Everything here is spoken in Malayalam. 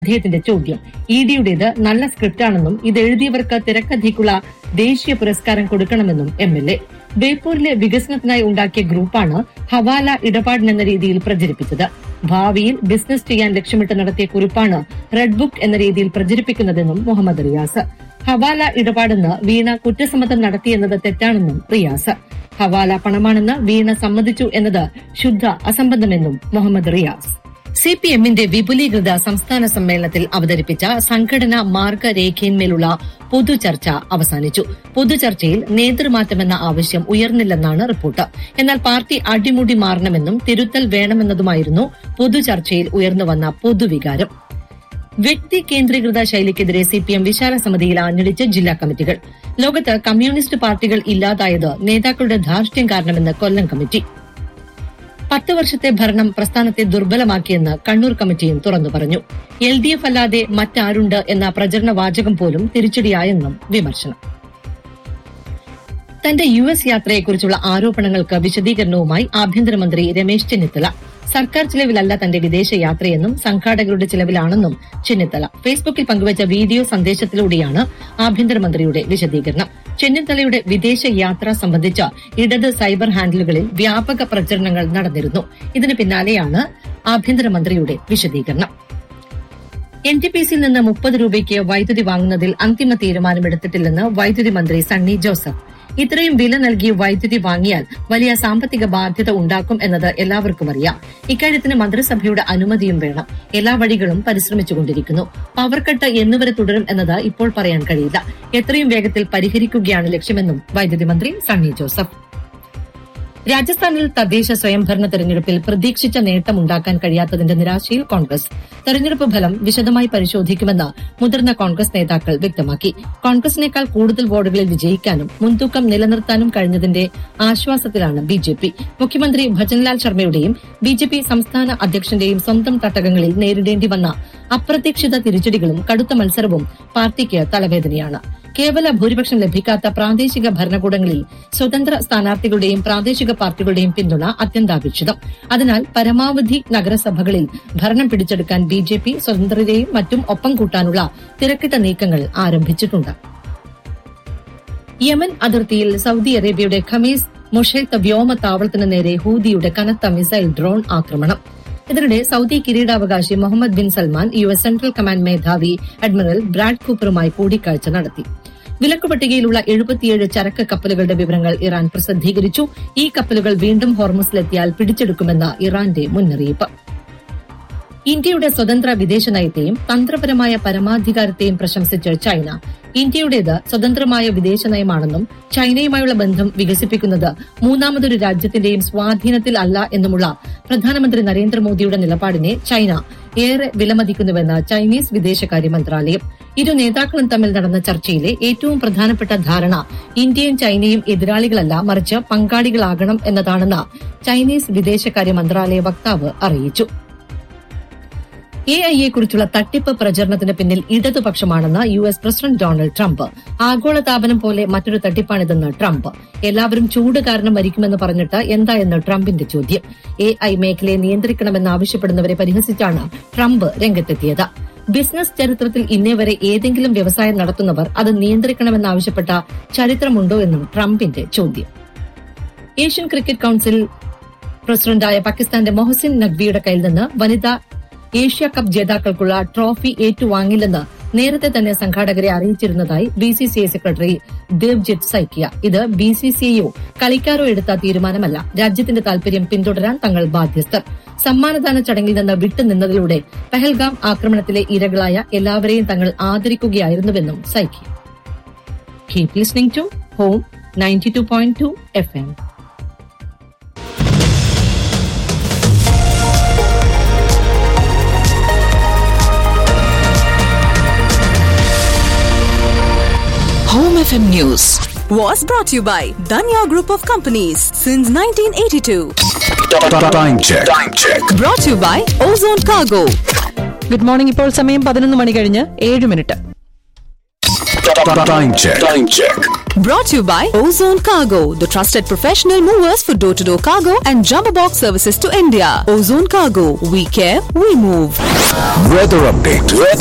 അദ്ദേഹത്തിന്റെ ചോദ്യം ഇ ഡിയുടേത് നല്ല സ്ക്രിപ്റ്റാണെന്നും ഇത് എഴുതിയവർക്ക് തിരക്കഥയ്ക്കുള്ള ദേശീയ പുരസ്കാരം കൊടുക്കണമെന്നും എം എൽ എ ബേപ്പൂരിലെ വികസനത്തിനായി ഉണ്ടാക്കിയ ഗ്രൂപ്പാണ് ഹവാല ഇടപാടിനെന്ന രീതിയിൽ പ്രചരിപ്പിച്ചത് ഭാവിയിൽ ബിസിനസ് ചെയ്യാൻ ലക്ഷ്യമിട്ട് നടത്തിയ കുറിപ്പാണ് റെഡ് ബുക്ക് എന്ന രീതിയിൽ പ്രചരിപ്പിക്കുന്നതെന്നും മുഹമ്മദ് റിയാസ് ഹവാല ഇടപാടെന്ന് വീണ കുറ്റസമ്മതം നടത്തിയെന്നത് തെറ്റാണെന്നും റിയാസ് ഹവാല പണമാണെന്ന് വീണ സമ്മതിച്ചു എന്നത് ശുദ്ധ അസംബന്ധമെന്നും മുഹമ്മദ് റിയാസ് സി പി എമ്മിന്റെ വിപുലീകൃത സംസ്ഥാന സമ്മേളനത്തിൽ അവതരിപ്പിച്ച സംഘടനാ മാർഗരേഖയിന്മേലുള്ള പൊതുചർച്ച അവസാനിച്ചു പൊതുചർച്ചയിൽ നേതൃമാറ്റമെന്ന ആവശ്യം ഉയർന്നില്ലെന്നാണ് റിപ്പോർട്ട് എന്നാൽ പാർട്ടി അടിമുടി മാറണമെന്നും തിരുത്തൽ വേണമെന്നതുമായിരുന്നു പൊതുചർച്ചയിൽ ഉയർന്നുവന്ന പൊതുവികാരം വ്യക്തി കേന്ദ്രീകൃത ശൈലിക്കെതിരെ സി പി എം വിശാല സമിതിയിൽ ആഞ്ഞടിച്ച് ജില്ലാ കമ്മിറ്റികൾ ലോകത്ത് കമ്മ്യൂണിസ്റ്റ് പാർട്ടികൾ ഇല്ലാതായത് നേതാക്കളുടെ ധാർഷ്ട്യം കാരണമെന്ന് കൊല്ലം കമ്മിറ്റി പത്ത് വർഷത്തെ ഭരണം പ്രസ്ഥാനത്തെ ദുർബലമാക്കിയെന്ന് കണ്ണൂർ കമ്മിറ്റിയും തുറന്നു പറഞ്ഞു എൽ ഡി എഫ് അല്ലാതെ മറ്റാരുണ്ട് എന്ന പ്രചരണ വാചകം പോലും തിരിച്ചടിയായെന്നും വിമർശനം തന്റെ യു എസ് യാത്രയെക്കുറിച്ചുള്ള ആരോപണങ്ങൾക്ക് വിശദീകരണവുമായി ആഭ്യന്തരമന്ത്രി രമേശ് ചെന്നിത്തല സർക്കാർ ചിലവിലല്ല തന്റെ വിദേശ യാത്രയെന്നും സംഘാടകരുടെ ചിലവിലാണെന്നും ചെന്നിത്തല ഫേസ്ബുക്കിൽ പങ്കുവച്ച വീഡിയോ സന്ദേശത്തിലൂടെയാണ് ആഭ്യന്തരമന്ത്രിയുടെ വിശദീകരണം ചെന്നിത്തലയുടെ വിദേശ യാത്ര സംബന്ധിച്ച ഇടത് സൈബർ ഹാൻഡിലുകളിൽ വ്യാപക പ്രചരണങ്ങൾ നടന്നിരുന്നു ഇതിന് പിന്നാലെയാണ് ആഭ്യന്തരമന്ത്രിയുടെ വിശദീകരണം എൻ ടി പി സിയിൽ നിന്ന് മുപ്പത് രൂപയ്ക്ക് വൈദ്യുതി വാങ്ങുന്നതിൽ അന്തിമ തീരുമാനമെടുത്തിട്ടില്ലെന്ന് വൈദ്യുതി മന്ത്രി സണ്ണി ജോസഫ് ഇത്രയും വില നൽകി വൈദ്യുതി വാങ്ങിയാൽ വലിയ സാമ്പത്തിക ബാധ്യത ഉണ്ടാക്കും എന്നത് എല്ലാവർക്കും അറിയാം ഇക്കാര്യത്തിന് മന്ത്രിസഭയുടെ അനുമതിയും വേണം എല്ലാ വഴികളും പരിശ്രമിച്ചുകൊണ്ടിരിക്കുന്നു പവർ കട്ട് എന്നുവരെ തുടരും എന്നത് ഇപ്പോൾ പറയാൻ കഴിയില്ല എത്രയും വേഗത്തിൽ പരിഹരിക്കുകയാണ് ലക്ഷ്യമെന്നും വൈദ്യുതി മന്ത്രി സണ്ണി ജോസഫ് രാജസ്ഥാനിൽ തദ്ദേശ സ്വയംഭരണ തെരഞ്ഞെടുപ്പിൽ പ്രതീക്ഷിച്ച നേട്ടമുണ്ടാക്കാൻ കഴിയാത്തതിന്റെ നിരാശയിൽ കോൺഗ്രസ് തെരഞ്ഞെടുപ്പ് ഫലം വിശദമായി പരിശോധിക്കുമെന്ന് മുതിർന്ന കോൺഗ്രസ് നേതാക്കൾ വ്യക്തമാക്കി കോൺഗ്രസിനേക്കാൾ കൂടുതൽ വാർഡുകളിൽ വിജയിക്കാനും മുൻതൂക്കം നിലനിർത്താനും കഴിഞ്ഞതിന്റെ ആശ്വാസത്തിലാണ് ബിജെപി മുഖ്യമന്ത്രി ഭജൻലാൽ ശർമ്മയുടെയും ബിജെപി സംസ്ഥാന അധ്യക്ഷന്റെയും സ്വന്തം തട്ടകങ്ങളിൽ നേരിടേണ്ടി വന്ന അപ്രതീക്ഷിത തിരിച്ചടികളും കടുത്ത മത്സരവും പാർട്ടിക്ക് തലവേദനയാണ് കേവല ഭൂരിപക്ഷം ലഭിക്കാത്ത പ്രാദേശിക ഭരണകൂടങ്ങളിൽ സ്വതന്ത്ര സ്ഥാനാർത്ഥികളുടെയും പ്രാദേശിക പാർട്ടികളുടെയും പിന്തുണ അത്യന്താപേക്ഷിതം അതിനാൽ പരമാവധി നഗരസഭകളിൽ ഭരണം പിടിച്ചെടുക്കാൻ ബി ജെ പി സ്വതന്ത്രരെയും മറ്റും ഒപ്പം കൂട്ടാനുള്ള തിരക്കിട്ട നീക്കങ്ങൾ ആരംഭിച്ചിട്ടുണ്ട് യമൻ അതിർത്തിയിൽ സൌദി അറേബ്യയുടെ ഖമീസ് മുഷൈത്ത് വ്യോമ താവളത്തിന് നേരെ ഹൂദിയുടെ കനത്ത മിസൈൽ ഡ്രോൺ ആക്രമണം ഇതിനിടെ സൌദി കിരീടാവകാശി Mohammed bin Salman U S central command മേധാവി അഡ്മിറൽ ബ്രാഡ് കൂപ്പറുമായി കൂടിക്കാഴ്ച നടത്തി വിലക്കു പട്ടികയിലുള്ള എഴുപത്തിയേഴ് ചരക്ക് കപ്പലുകളുടെ വിവരങ്ങൾ ഇറാൻ പ്രസിദ്ധീകരിച്ചു ഈ കപ്പലുകൾ വീണ്ടും ഹോർമസിലെത്തിയാൽ പിടിച്ചെടുക്കുമെന്ന് ഇറാന്റെ മുന്നറിയിപ്പ് ഇന്ത്യയുടെ സ്വതന്ത്ര വിദേശ നയത്തെയും തന്ത്രപരമായ പരമാധികാരത്തെയും പ്രശംസിച്ച് ചൈന ഇന്ത്യയുടേത് സ്വതന്ത്രമായ വിദേശ നയമാണെന്നും ചൈനയുമായുള്ള ബന്ധം വികസിപ്പിക്കുന്നത് മൂന്നാമതൊരു രാജ്യത്തിന്റെയും സ്വാധീനത്തിൽ അല്ല എന്നുമുള്ള പ്രധാനമന്ത്രി നരേന്ദ്രമോദിയുടെ നിലപാടിനെ ചൈന ഏറെ വിലമതിക്കുന്നുവെന്ന് ചൈനീസ് വിദേശകാര്യ മന്ത്രാലയം ഇരു നേതാക്കളും തമ്മിൽ നടന്ന ചർച്ചയിലെ ഏറ്റവും പ്രധാനപ്പെട്ട ധാരണ ഇന്ത്യയും ചൈനയും എതിരാളികളല്ല മറിച്ച് പങ്കാളികളാകണം എന്നതാണെന്ന് ചൈനീസ് വിദേശകാര്യ മന്ത്രാലയ വക്താവ് അറിയിച്ചു എ ഐ കുറിച്ചുള്ള തട്ടിപ്പ് പ്രചരണത്തിന് പിന്നിൽ ഇടതുപക്ഷമാണെന്ന് U S president Donald Trump ആഗോളതാപനം പോലെ മറ്റൊരു തട്ടിപ്പാണിതെന്ന് ട്രംപ് എല്ലാവരും ചൂട് കാരണം മരിക്കുമെന്ന് പറഞ്ഞിട്ട് എന്തായെന്ന് ട്രംപിന്റെ ചോദ്യം എ ഐ മേഖലയെ നിയന്ത്രിക്കണമെന്നാവശ്യപ്പെടുന്നവരെ പരിഹസിച്ചാണ് ട്രംപ് രംഗത്തെത്തിയത് ബിസിനസ് ചരിത്രത്തിൽ ഇന്നേ വരെ ഏതെങ്കിലും വ്യവസായം നടത്തുന്നവർ അത് നിയന്ത്രിക്കണമെന്നാവശ്യപ്പെട്ട ചരിത്രമുണ്ടോ എന്നും ട്രംപിന്റെ ചോദ്യം ഏഷ്യൻ ക്രിക്കറ്റ് കൌൺസിൽ പ്രസിഡന്റായ പാകിസ്ഥാന്റെ മൊഹസിൻ നഖ്വിയുടെ കയ്യിൽ നിന്ന് വനിതാ ഏഷ്യ കപ്പ് ജേതാക്കൾക്കുള്ള ട്രോഫി ഏറ്റുവാങ്ങില്ലെന്ന് നേരത്തെ തന്നെ സംഘാടകരെ അറിയിച്ചിരുന്നതായി ബിസിസിഐ സെക്രട്ടറി ദേവ്ജിത്ത് സൈക്കിയ ഇത് ബിസിസിഐയോ കളിക്കാരോ എടുത്ത തീരുമാനമല്ല രാജ്യത്തിന്റെ താൽപര്യം പിന്തുടരാൻ തങ്ങൾ ബാധ്യസ്ഥർ സമ്മാനദാന ചടങ്ങിൽ നിന്ന് വിട്ടുനിന്നതിലൂടെ പഹൽഗാം ആക്രമണത്തിലെ ഇരകളായ എല്ലാവരെയും തങ്ങൾ ആദരിക്കുകയായിരുന്നുവെന്നും Saikia keep listening to home ninety two point two F M Home FM News. was brought to you by Danya Group of Companies since 1982. Time check. Time check. Brought to you by Ozone Cargo. Good morning ഇപ്പോൾ സമയം പതിനൊന്ന് മണി കഴിഞ്ഞ് ഏഴ് minute Time check. Time check. Brought to you by Ozone Cargo, the trusted professional movers for door to door cargo and jumbo box services to India. Ozone Cargo, we care, we move. Weather update.